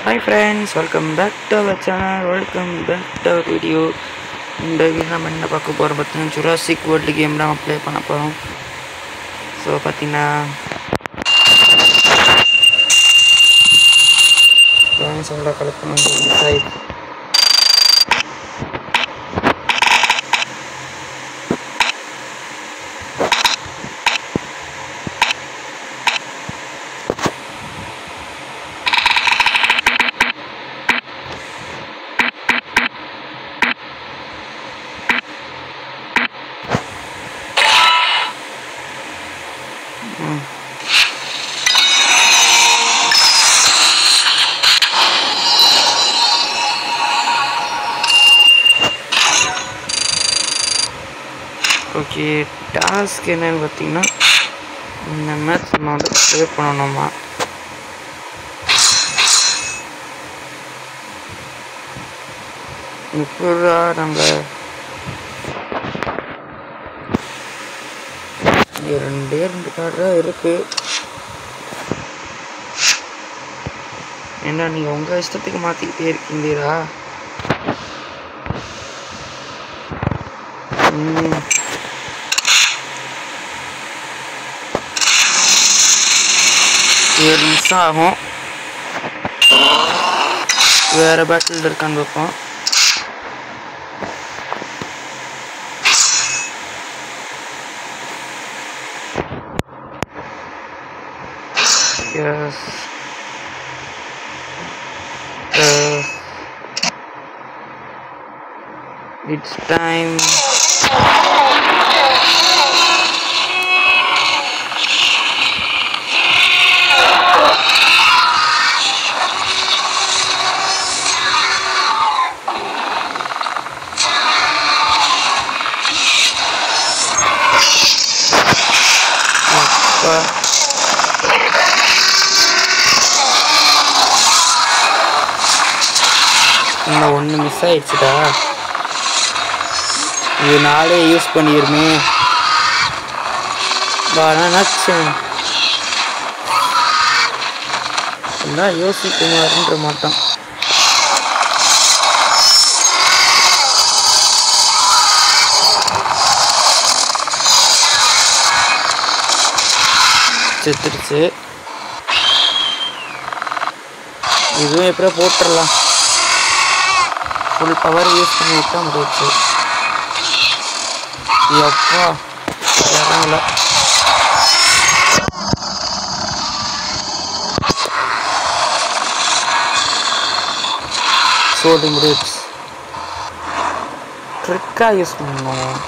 Hi friends welcome back to our channel welcome back to our video இந்த video நம்ம என்ன பார்க்க போகிறோம் பார்த்தீங்கன்னா ஜுராசிக் வேர்ல்டு கேம் தான் ப்ளே பண்ண போகிறோம் ஸோ பார்த்தீங்கன்னா ஃப்ரெண்ட்ஸோட கலெக்ட் பண்ண ஓகே டாஸ்க் என்னன்னு பார்த்தீங்கன்னா இந்த மேட்ச் நம்ம வந்து ப்ளே பண்ணணுமா இப்போதா நம்ம இங்க ரெண்டே ரெண்டு கார்டு தான் இருக்கு என்ன நீங்கள் உங்கள் இஷ்டத்துக்கு மாற்றிக்கிட்டே இருக்கீங்களா ம் ஏழு நிமிஷம் ஆகும் வேறு பேட்டில் இருக்கான்னு பார்ப்போம் Yes. Uh, it's time. அப்பா. இன்னும் ஒன்று மிஸ் ஆயிடுச்சுடா இது நாளே யூஸ் பண்ணிடுமே நினச்சேன் எல்லாம் யோசிக்குமாறுன்ற மாட்டோம் செத்துடுச்சு இதுவும் எப்படியோ போட்டுடலாம் ஃபுல் பவர் யூஸ் பண்ணி விட்டா முடிச்சு எப்பா இறங்கல சோடி முடிச்சு ட்ரிக்காக யூஸ் பண்ணணும்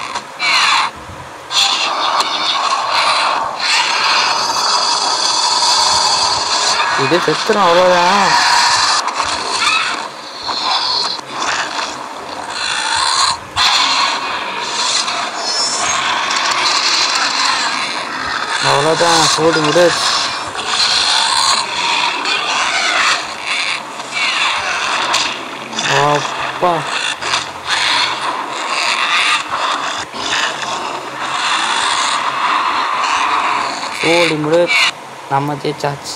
இது செத்துரும் அவ்வளோதான் அவ்வளோதான் சோடி முடிச்சு அப்பா சோடி முடிச்சு நம்ம ஜெயிச்சாச்சு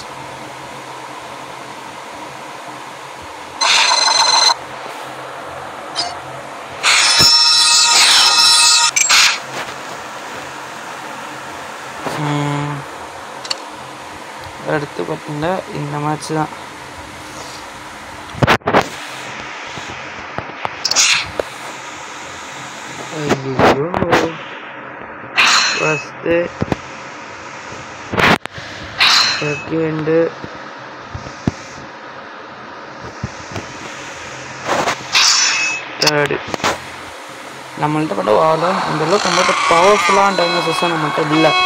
ம். அடுத்து பார்த்தீங்கன்னா இந்த மேட்ச் தான் ஐயோ ஃபஸ்ட்டு செகண்டு தேர்டு நம்மள்ட்ட பண்ண வாழ அந்த அளவுக்கு நம்மள்ட்ட பவர்ஃபுல்லான டைனோசர்ஸும் நம்மள்ட்ட இல்லை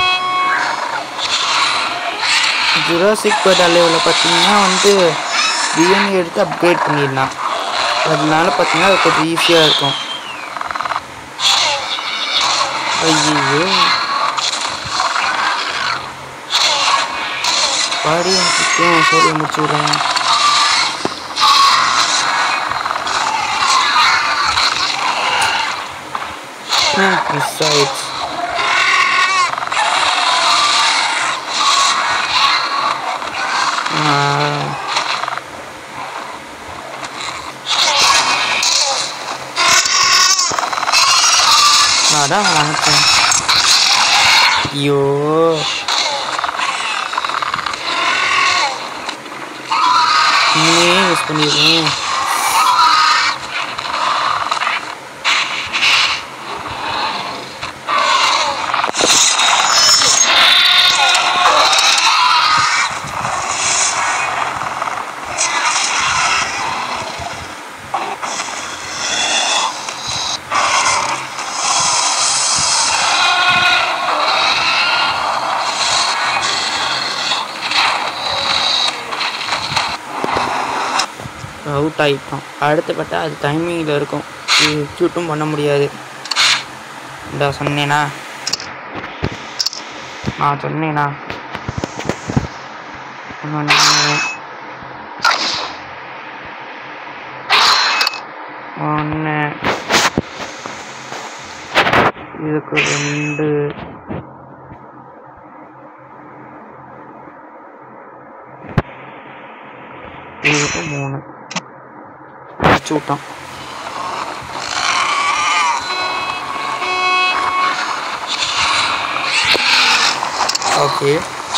ஜுராசிக் பேர்ட் அலைவில் பார்த்தீங்கன்னா வந்து டிஎன்ஏ எடுத்து அப்கிரேட் பண்ணிடலாம் அதனால பார்த்தீங்கன்னா அது கொஞ்சம் ஈஸியாக இருக்கும் ஐயோ பாடி எனக்கு சொல்லி முடிச்சு விடுறேன் மிஸ் ஆயிடுச்சு ஆ அதான் நினச்சேன் ஐயோ நீயே யூஸ் பண்ணிடுறேன் அவுட் ஆகிட்டோம் அடுத்து பார்த்தா அது டைமிங்கில் இருக்கும் ஷூட்டும் பண்ண முடியாது இந்த சொன்னேனா நான் சொன்னேனா ஒன்று ஒன்று இதுக்கு ரெண்டு இதுக்கு மூணு வச்சு விட்டோம் ஓகே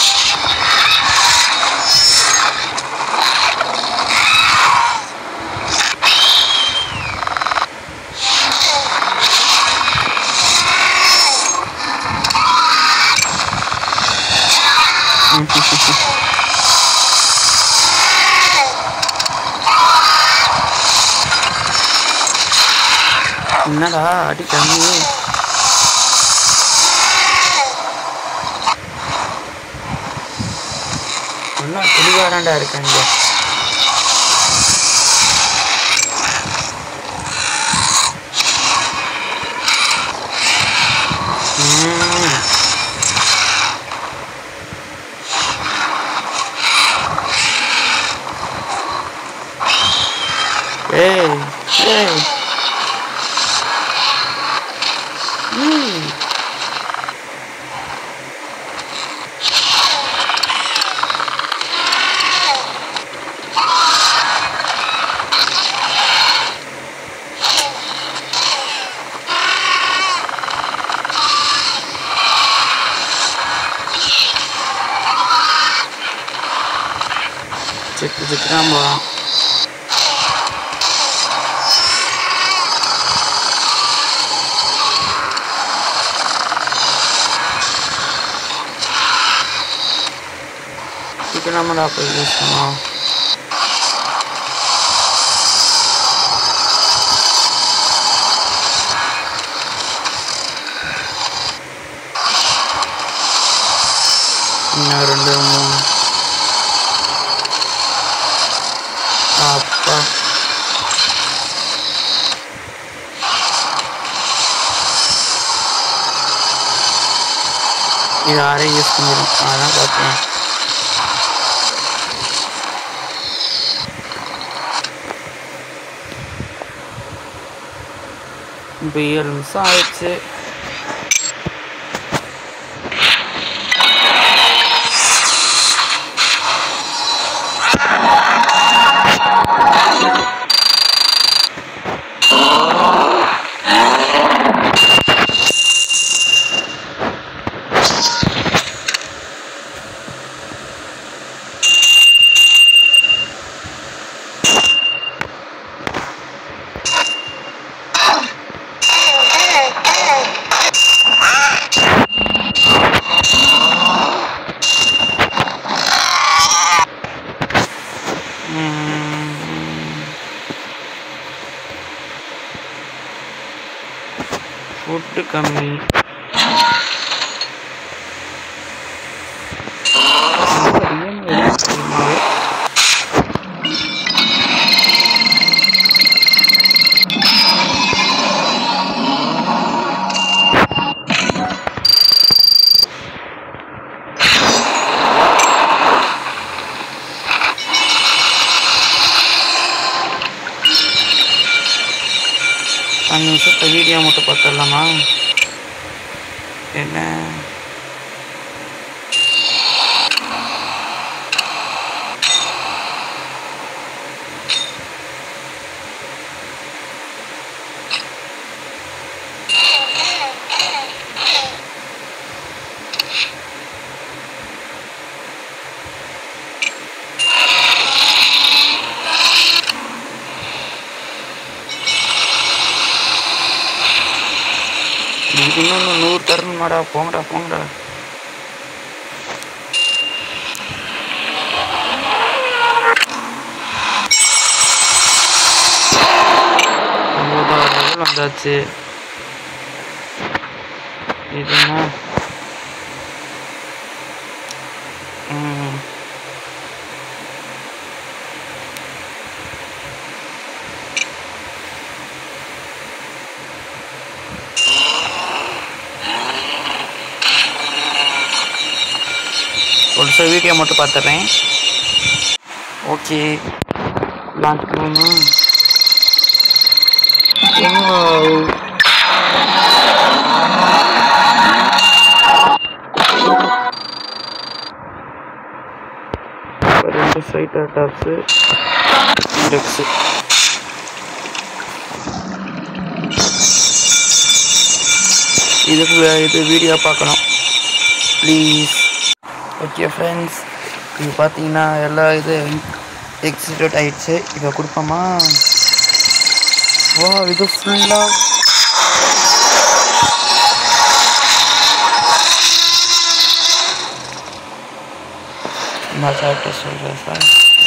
என்னடா அடி கம்மி இன்னும் குடிகாரண்டா இருக்காங்க ம். ஏய் ஏய் ம். செக்கு செக்கு தான் போகலாம் சீக்கிரமாடா போய் யூஸ் பண்ணுவோம் இன்னும் ரெண்டு மூணு அப்பா இது யாரையும் யூஸ் பண்ணிடும் அதான் பார்த்தேன் இப்போ ஏழு நிமிஷம் ஆயிடுச்சு ஃபுட்டு கம்மி அஞ்சு நிமிஷத்தை வீடியோ மட்டும் பார்த்துடலாமா என்ன இன்னும் நூறு தரணுமாடா போங்கடா போங்கடா ஒன்பதாவது level வந்தாச்சு இது என்ன ம். ஒரு சில வீடியோ மட்டும் பார்த்துறேன் ஓகே லான்ச் பண்ணணும் Wow. ரெண்டு சைட் டாப்ஸு டெக்ஸு இதுக்கு இது வீடியோ பார்க்கணும் ப்ளீஸ் ஓகே ஃப்ரெண்ட்ஸ் இது பார்த்தீங்கன்னா எல்லா இது எக்ஸிக்யூட் ஆயிடுச்சு இதை கொடுப்போமா வா இது ஃபுல்லாக நான் சாப்பிட்டு சொல்கிறேன் சார்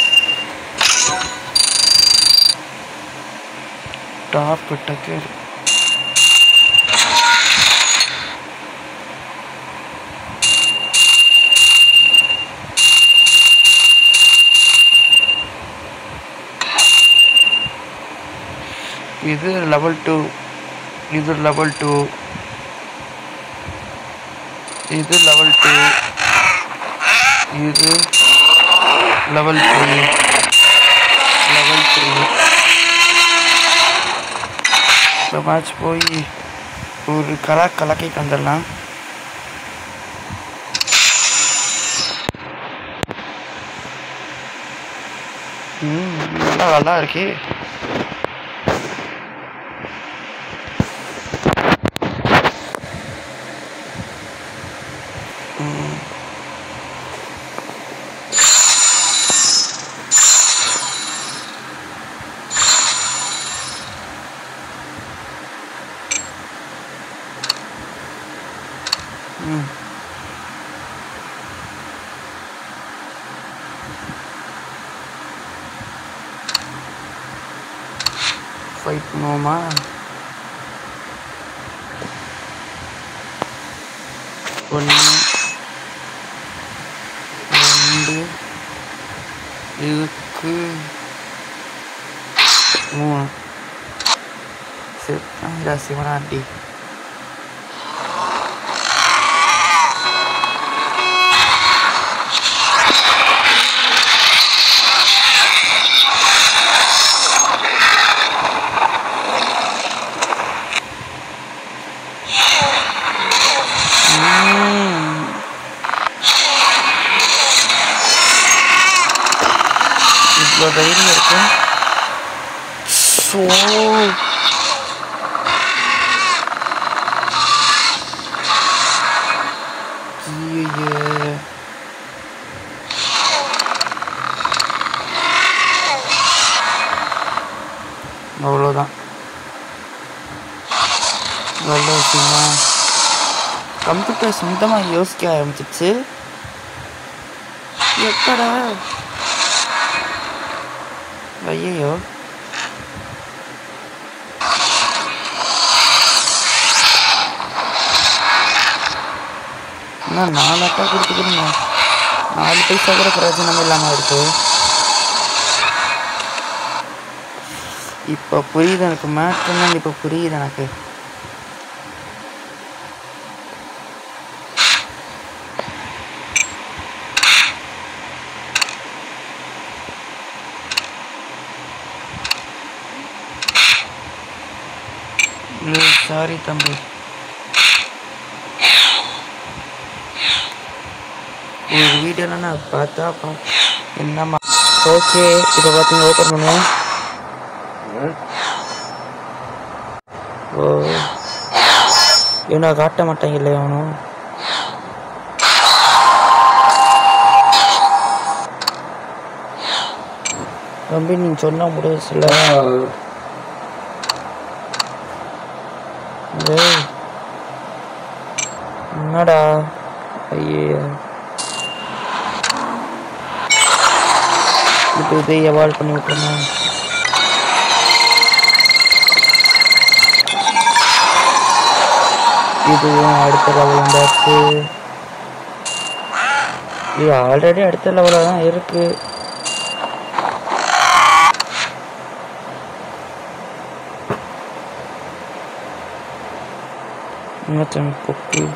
டாப் டக்கு இது லெவல் டூ இது லெவல் டூ இது லெவல் டூ இது லெவல் த்ரீ லெவல் த்ரீ இப்போ மேட்ச் போய் ஒரு கலா கலக்கிட்டு வந்துடலாம் ம் நல்லா நல்லா இருக்கே ம் ம் ஃபைட் பண்ணுவோமா ஒன்று ரெண்டு இதுக்கு மூணு சரி சிவனாண்டி ம். இவ்வளோ தைரியம் இருக்கு ஸோ ஐயையே. அவ்வளோதான் நல்ல விஷயமா கம்ப்யூட்டர் சொந்தமாக யோசிக்க ஆரம்பிச்சிச்சு எப்படா ஐயோ என்ன நாலு அட்டா கொடுத்துக்கிறீங்க நாலு பைசா கூட பிரயோஜனம் இல்லாமல் இருக்கு இப்போ புரியுது எனக்கு மேட்ருன்னு இப்போ புரியுது எனக்கு சாரி தம்பி ஒரு வீடியோல நான் பார்த்தா பா என்னம்மா ஓகே இப்போ பார்த்தீங்க ஓப்பன் பண்ணுவோம் ஓ ஏன்னா காட்ட மாட்டாங்க இல்லையா அவனும் தம்பி நீ சொன்னா முடியல ஏய் என்னடா ஐயோ இப்போ இதை எவால்வ் பண்ணி விட்டுருமா இதுவும் அடுத்த லெவல் வந்தாச்சு இது ஆல்ரெடி அடுத்த லெவலில் தான் இருக்கு மச்சான் கொக்கு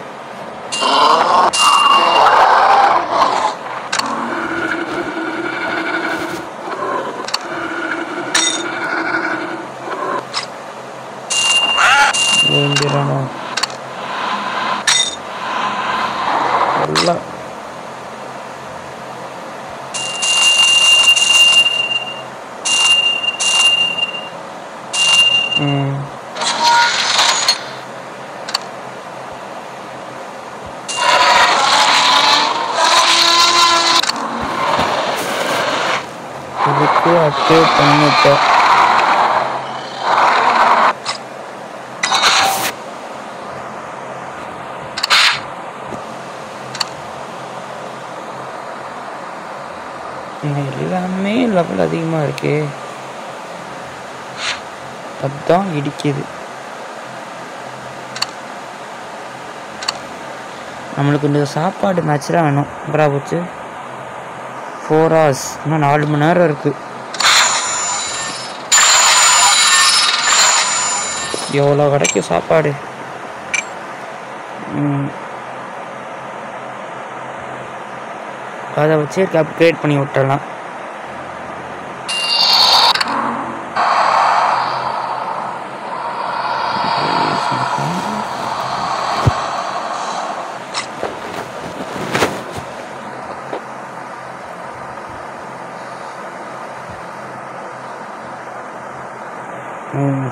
வேண்டியதானோ எல்லாம் ம் இதுக்கு அப்டேட் பண்ணிட்டேன் எல்லாமே லெவல் அதிகமாக இருக்கே அதுதான் இடிக்குது நம்மளுக்கு இந்த சாப்பாடு மேட்ச் தான் வேணும் அப்புறம் போச்சு ஃபோர் ஹவர்ஸ் இன்னும் நாலு மணி நேரம் இருக்கு எவ்வளோ கிடைக்கும் சாப்பாடு ம். அதை வச்சு அப்கிரேட் பண்ணி விட்டுறலாம் ம்.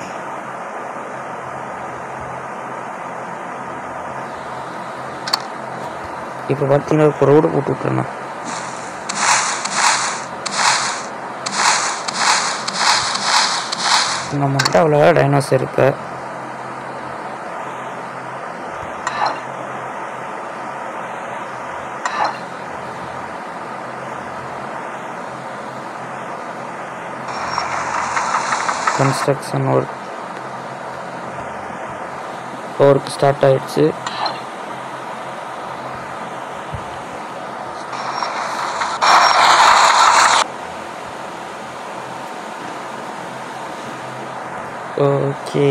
இப்போ பார்த்தீங்கன்னா இப்போ ரோடு போட்டு விட்டுறேண்ணா நம்மகிட்ட அவ்வளோ டைனோஸ் இருக்கு கன்ஸ்ட்ரக்ஷன் ஒர்க் ஒர்க் ஸ்டார்ட் ஆயிடுச்சு ஓகே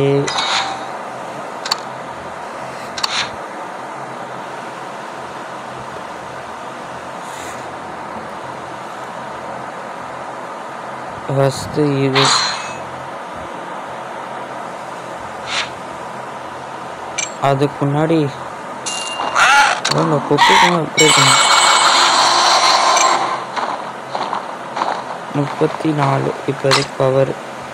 ஃபஸ்ட்டு இது அதுக்கு முன்னாடி அவங்க குக்கிங் அப்கிரேட் பண்ணு முப்பத்தி நாலு இப்போதைக்கு பவர்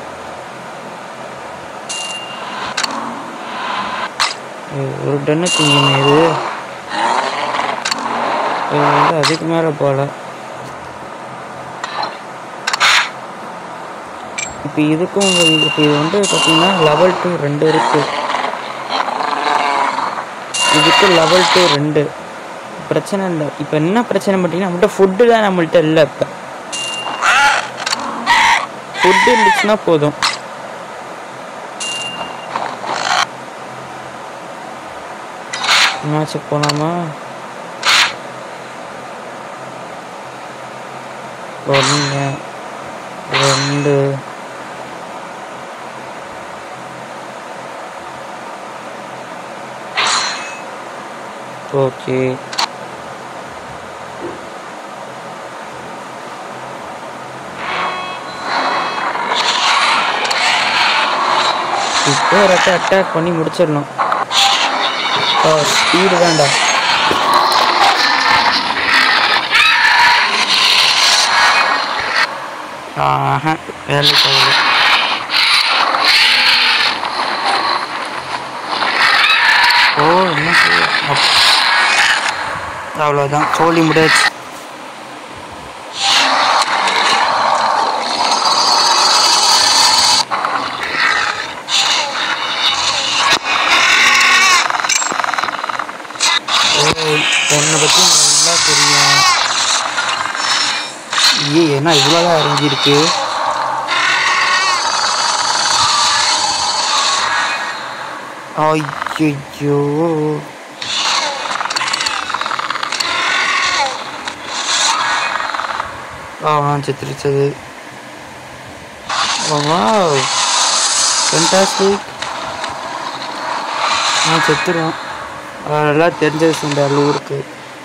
ஒரு டன்னு திங்குமே இது இது வந்து அதுக்கு மேலே போகல இப்போ இதுக்கும் இப்போ இது வந்து பார்த்தீங்கன்னா லெவல் டூ ரெண்டு இருக்குது இதுக்கு லெவல் டூ ரெண்டு பிரச்சனை இல்லை இப்போ என்ன பிரச்சனை பார்த்தீங்கன்னா நம்மள்ட்ட ஃபுட்டு தான் நம்மள்ட்ட இல்லை இப்போ ஃபுட்டு இருந்துச்சுன்னா போதும் மேட்சுக்கு போகலாமா ஒன்று ரெண்டு ஓகே இப்போ ஒரு அட்டாக் பண்ணி முடிச்சிடணும் ஓ ஸ்பீடு வேண்டா ஆஹா வேலைக்கு ஆகல ஓ என்ன செய்ய அப்- அவ்வளோதான் சோழி முடியாச்சு என்ன இவ்வளோதான் இறங்கியிருக்கு ஐயோ அவன் செத்துருச்சது வாவ் ஃபென்டாஸ்டிக் நான் செத்துருவான் அதெல்லாம் தெரிஞ்சது இந்த ஊருக்கு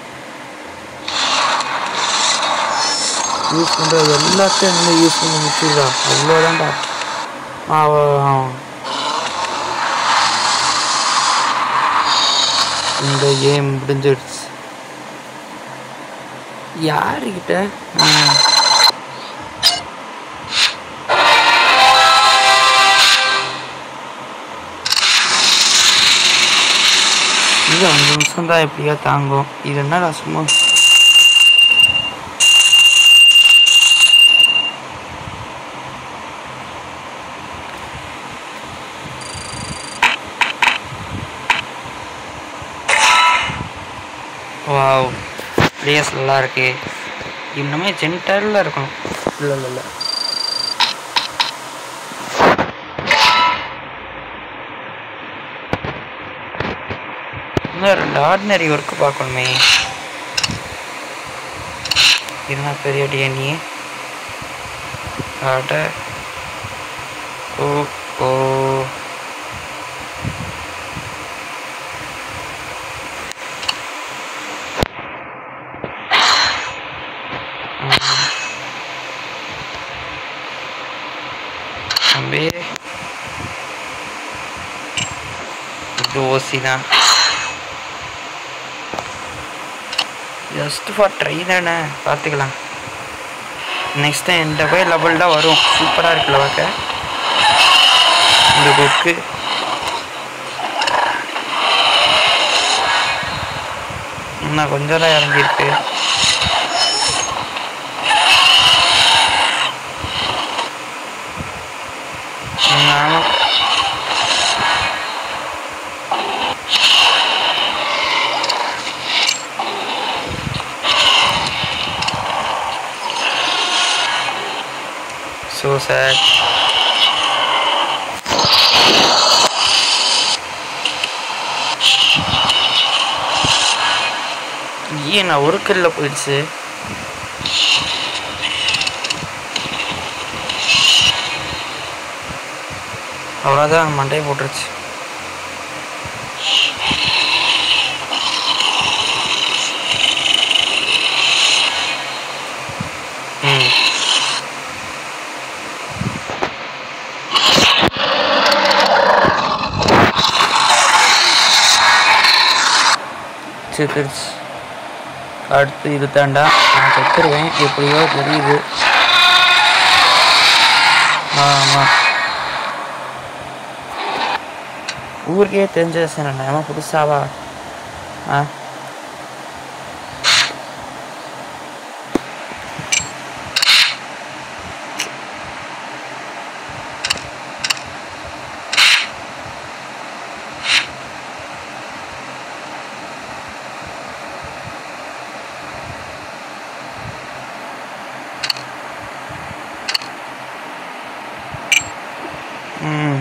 யூஸ் பண்ணுறது எல்லாத்தையும் வந்து யூஸ் பண்ணி முடிச்சுடா அவ்வளோதான்டா அவன் இந்த கேம் முடிஞ்சிடுச்சு யாருக்கிட்ட ஆ. இது அஞ்சு நிமிஷம் தான் எப்படியா தாங்கும் இது என்னடா சும்மா வாவ் பிளேஸ் நல்லா இருக்கு இன்னுமே ஜென்டரில் இருக்கணும் இல்லை இல்லை இல்லை இன்னும் ரெண்டு ஆர்டினரி ஒர்க்கு பார்க்கணுமே என்ன பெரிய டிஎன்ஏ அட ஓ ஓ தம்பி இது ஓசி தான் ஜஸ்ட் ஃபார் ட்ரை தானே பார்த்துக்கலாம் நெக்ஸ்ட் டைம் இந்த போய் லெவல் தான் வரும் சூப்பராக இருக்குல்ல பார்க்க இந்த புக்கு இன்னும் கொஞ்சம் தான் இறங்கியிருக்கு ம், ஆமா so sad ஏன் நான் ஒரு கல்ல போயிடுச்சு அவ்வளோதான் மண்டையை போட்டுருச்சு ம் செத்துருச்சு அடுத்து இது தாண்டா நான் செத்துருவேன் எப்படியோ தெரியுது ஆமாம் ஊருக்கே தெரிஞ்ச சார் நம்ம புதுசாவா ஆ ம்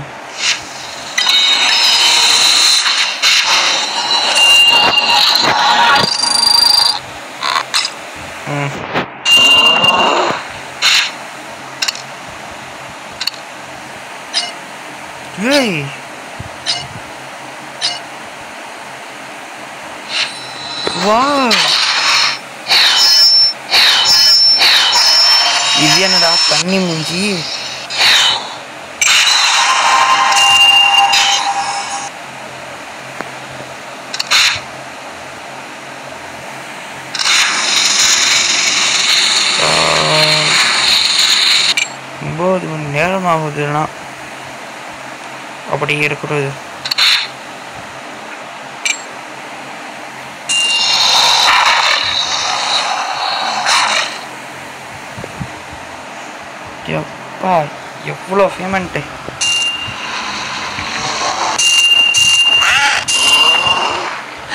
ம் ஏய் வா இது என்னடா தண்ணி மூஞ்சி ஒம்பது மணி நேரம் ஆகுதுன்னா அப்படி இருக்கிறது எப்பா எவ்வளோ பேமெண்ட்டு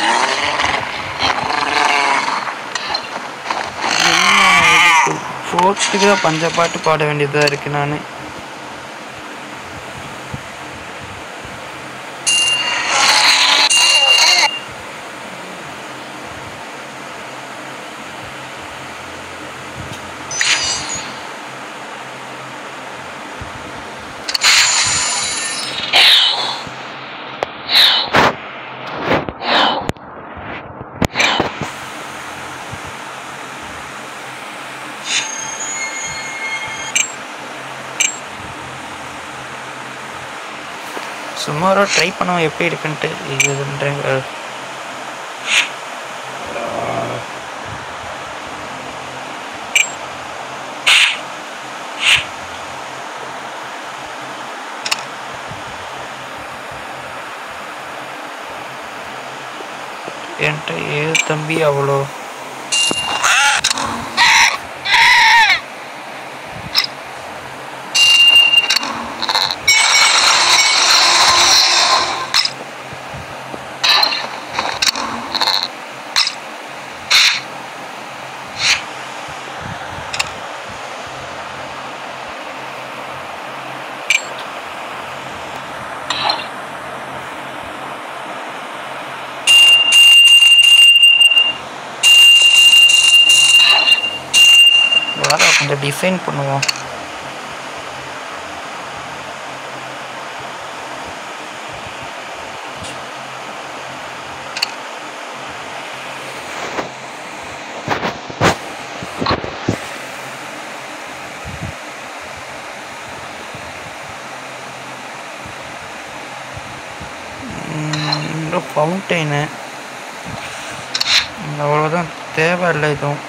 ஃபோர் நோட்டுக்கு தான் பஞ்ச பாட்டு பாட வேண்டியதாக இருக்குது நான் சும்மா ஒரு ட்ரை பண்ணுவோம் எப்படி இருக்குன்ட்டு இதுன்றேங்க என்கிட்ட ஏது தம்பி அவ்வளோ வர கொஞ்சம் டிசைன் பண்ணுவோம் ஃபவுண்டைனு அவ்வளோதான் தேவையில்லை இதுவும்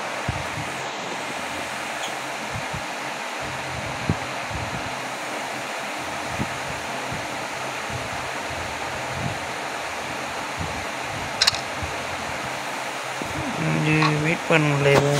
வெயிட் பண்ண முடியல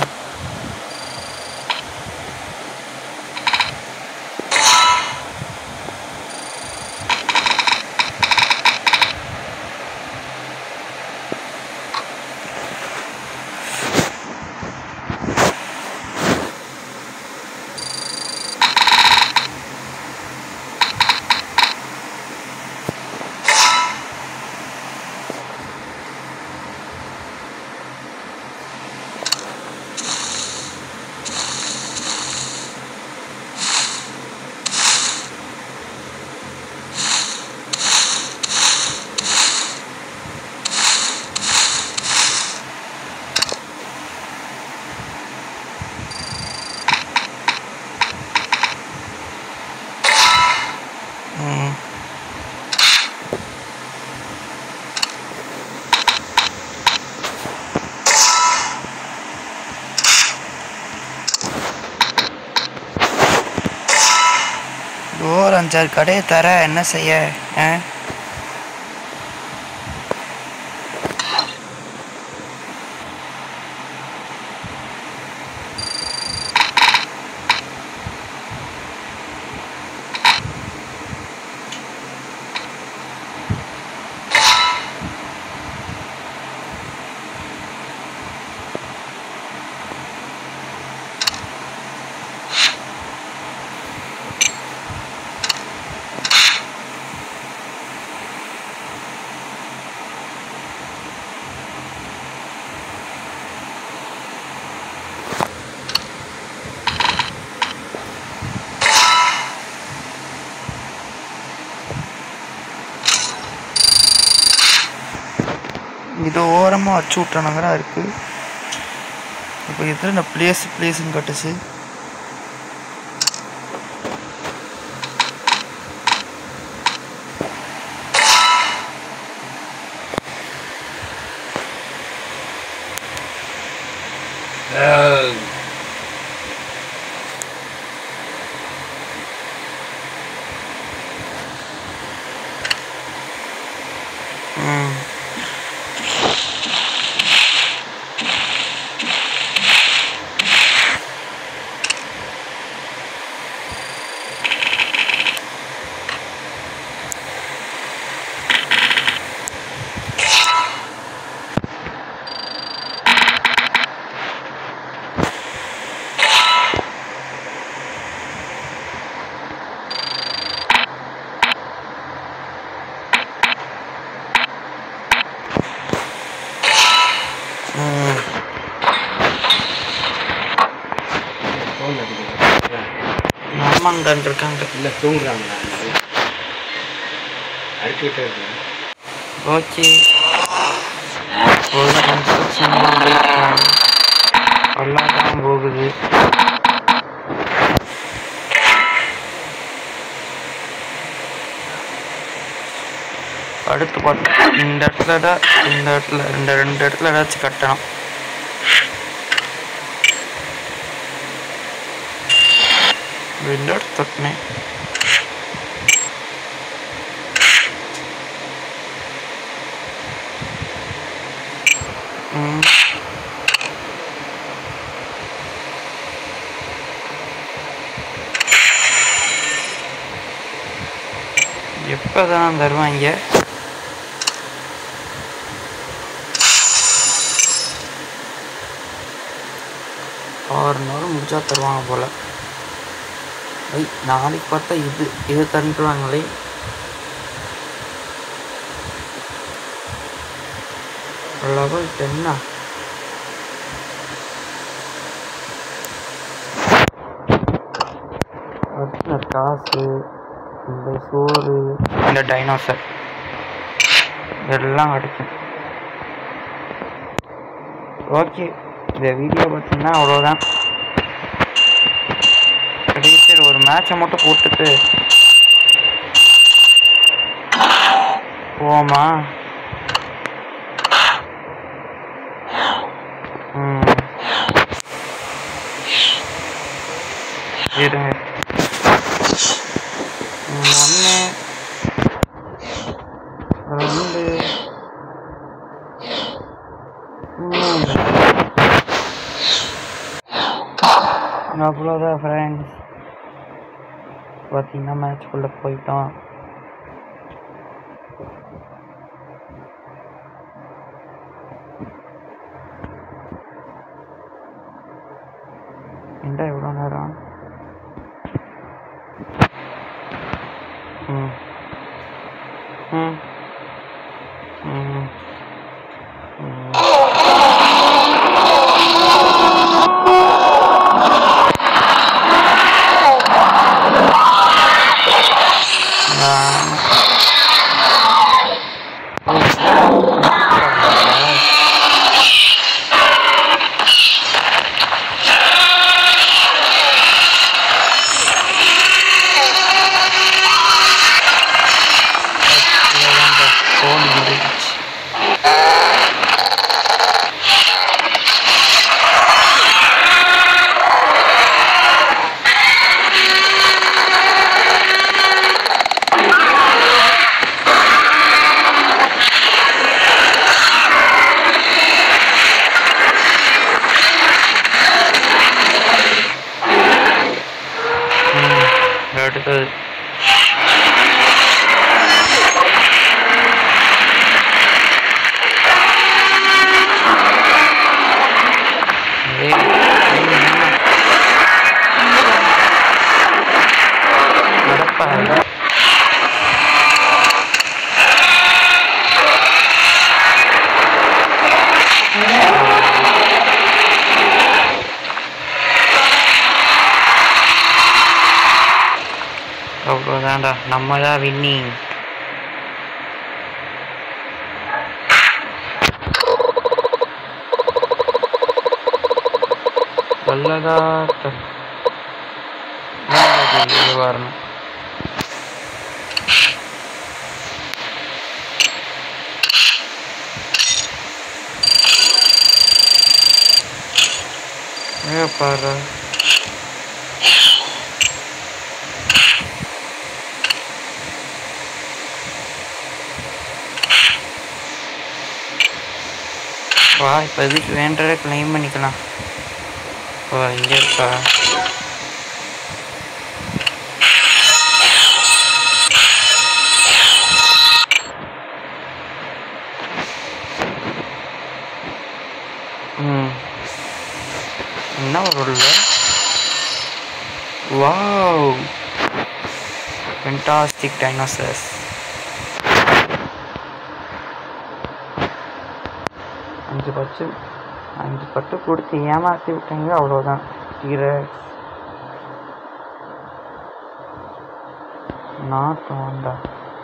ம் ஒரு அஞ்சாறு கடையை தர என்ன செய்ய ஆ இது ஓரமாக வச்சு விட்டானுங்கிறா இருக்கு இப்போ இதில் இந்த பிளேஸ் பிளேஸ்ன்னு கட்டுச்சு ம் தூங்குவாங்கன்னு இருக்காங்க இல்லை தூங்குறாங்களா அடுக்கிட்டே இருக்கேன் ஓகே ஒரு கன்ஸ்ட்ரக்ஷன் எல்லாம் தான் போகுது அடுத்து பார்த்தா இந்த இடத்துல தான் இந்த இடத்துல இந்த ரெண்டு இடத்துல ஏதாச்சும் கட்டணும் இந்த இடத்து தட்டினேன் ம் எப்போ தான் தருவாங்க ஆறு நாள் முடிச்சா தருவாங்க போல் ஐ நாளைக்கு பார்த்தா இது இது தந்துருவாங்களே லெவல் டென்னா அடுத்த காசு இந்த சோறு இந்த டைனோசர் எல்லாம் கிடைக்கும் ஓகே இந்த வீடியோ பார்த்தீங்கன்னா அவ்வளோதான் டீச்சர் ஒரு மேட்சை மட்டும் போட்டுட்டு போமா ம் இருங்க ஒன்று ரெண்டு மூணு அவ்வளோதான் ஃப்ரெண்ட்ஸ் பார்த்தீங்கன்னா மேட்ச்குள்ளே போயிட்டோம் என்ன எவ்வளோ நேரம் ம் ம் ம் ம் ஃபோன் வந்துச்சு ம், அடுத்தது ஏய், ஏய், என்ன? நடப்பா இது? அவ்வளோதான்டா நம்ம தான் வின்னிங் நல்லதா இது வரணும் ஏ பாரு வா இப்போ எதுக்கு வேண்டதை கிளைம் பண்ணிக்கலாம் ஓ இங்கே இருக்கா ம் என்ன ஒரு வாவ் ஃபென்டாஸ்டிக் டைனோசர்ஸ் அஞ்சு பச்சு அஞ்சு பட்டு கொடுத்து ஏமாற்றி விட்டாங்க அவ்வளோதான் டீரக்ஸ் நார்த் வாண்டா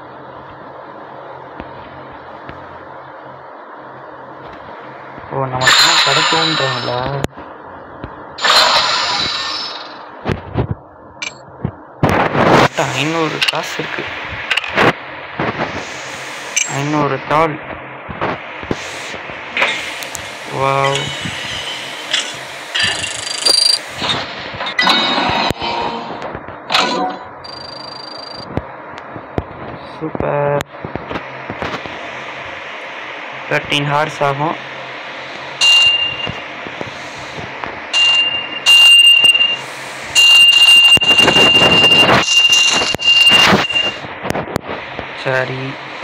ஓ நமக்கு என்ன கிடைக்கும்ன்றாங்களா மொத்தம் ஐநூறு காசு இருக்கு ஐநூறு தாள் வாவ் சூப்பர் தேர்ட்டீன் ஹார்ஸ் ஆகும் சரி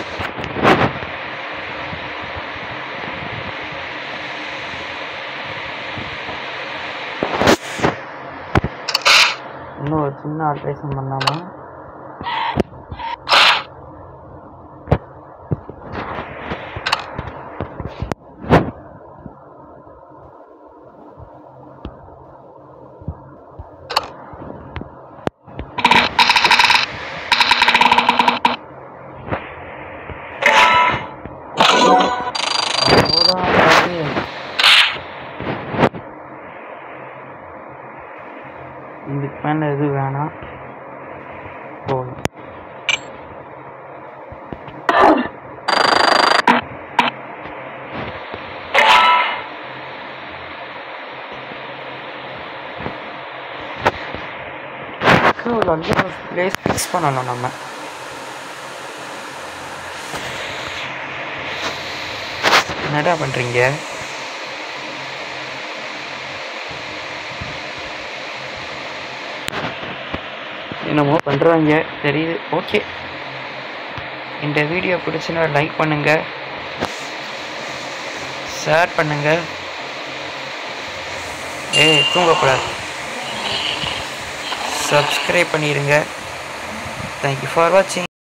இன்னும் ஒரு சின்ன ஆல்ட்ரேஷன் பண்ணாமா அவ்வளோதான் அது. இதுக்கு மேலே எதுவும் வேணாம் போதும் ஒரு நல்ல பிளேஸ் ஃபிக்ஸ் பண்ணணும் நம்ம என்னடா பண்ணுறீங்க என்னமோ பண்ணுறாங்க தெரியுது ஓகே இந்த வீடியோ பிடிச்சுன்னா லைக் பண்ணுங்க ஷேர் பண்ணுங்க ஏய் தூங்கக்கூடாது சப்ஸ்கிரைப் பண்ணிடுங்க தேங்க்யூ ஃபார் வாட்சிங்